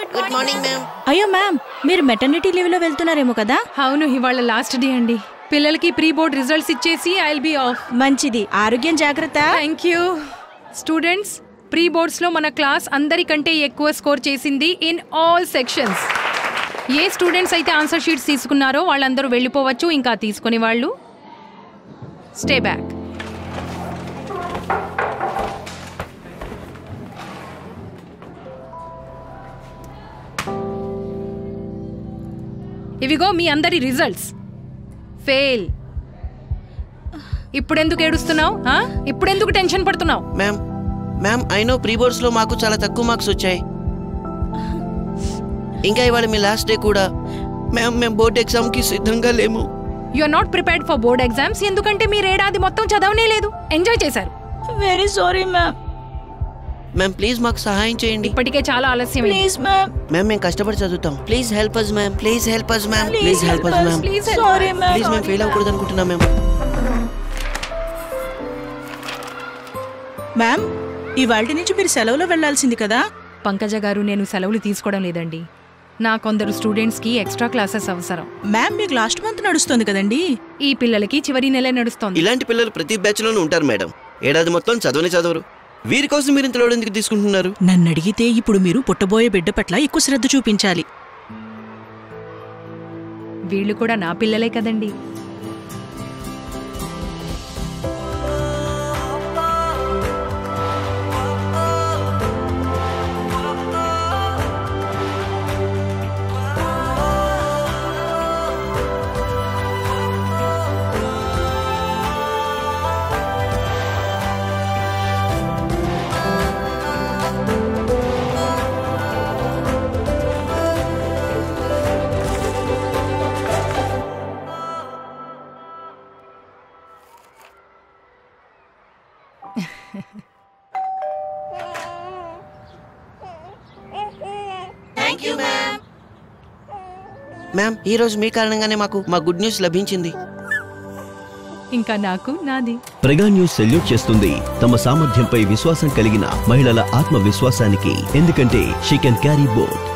good morning ma'am అయ్యో ma'am మీరు maternity leave లో వెళ్తున్నారేమో కదా అవును ఇవాళ లాస్ట్ డే అండి పిల్లలకి ప్రీ బోర్డ్ రిజల్ట్స్ ఇచ్చేసి ఐ బి ఆఫ్ మంచిది ఆరోగ్యం జాగ్రత్త thank you students pre boards లో మన క్లాస్ అందరికంటే ఎక్కువ స్కోర్ చేసింది ఇన్ ఆల్ సెక్షన్స్ ఏ స్టూడెంట్స్ అయితే ఆన్సర్ షీట్స్ తీసుకున్నారో వాళ్ళందరూ వెళ్ళిపోవచ్చు ఇంకా తీసుకునే వాళ్ళు స్టే బ్యాక్ ఇవిగో మీ అందరి రిజల్ట్స్ ఫెయిల్ ఇప్పుడెందుకు ఏడుస్తున్నావు ఇప్పుడెందుకు టెన్షన్ పడుతున్నావు మ్యామ్ మ్యామ్ అయినో ప్రీ బోర్డ్స్ లో మాకు చాలా తక్కువ మార్క్స్ వచ్చాయి ఇంకా ఇవాళ మీ లాస్ట్ డే కూడా మ్యామ్ మేము బోర్డ్ ఎగ్జామ్ కి సిద్ధంగా లేము you are not prepared for board exams ఎందుకంటే మీరు ఏడాది మొత్తం చదవనే లేదు ఎంజాయ్ చేశారు very sorry ma'am ma'am please మాకు సహాయం చేయండి ఇప్పటికే చాలా ఆలస్యమైంది ప్లీజ్ మ్యామ్ మ్యామ్ మేము కష్టపడి చదువుతాం please help us ma'am please help us ma'am please help us ma'am please sorry ma'am please మేము ఫెయిల్ అవ్వకూడదు అనుకుంటున్నాం మ్యామ్ మ్యామ్ ఇవాళ నుంచి మీరు సెలవులో వెళ్లాల్సింది కదా పంకజ గారు నేను సెలవులు తీసుకోవడం లేదండి నా కొందరు స్టూడెంట్స్ కి ఎక్స్ట్రా క్లాసెస్ అవసరం మ్యామ్ మీకు లాస్ట్ మంత్ నడుస్తుంది కదండి ఈ పిల్లలకి చివరి నెల నడుస్తోంది ఇలాంటి పిల్లలు ప్రతి బ్యాచ్ లోనూ ఉంటారు మేడం ఏడాది మొత్తం చదవని చదవరు వీరి కోసం మీరు ఇంత లోడ్ ఎందుకు తీసుకుంటున్నారు నన్ను అడిగితే ఇప్పుడు మీరు పుట్టబోయే బిడ్డ పట్ల ఎక్కువ శ్రద్ధ చూపించాలి వీళ్ళు కూడా నా పిల్లలే కదండి మ్యామ్ ఈ రోజు మీ కారణంగానే మాకు మా గుడ్ న్యూస్ లభించింది ఇంకా నాకు నాది ప్రగా న్యూస్ సెల్యూట్ చేస్తుంది తమ సామర్థ్యంపై విశ్వాసం కలిగిన మహిళల ఆత్మవిశ్వాసానికి ఎందుకంటే షీ కెన్ క్యారీ బోత్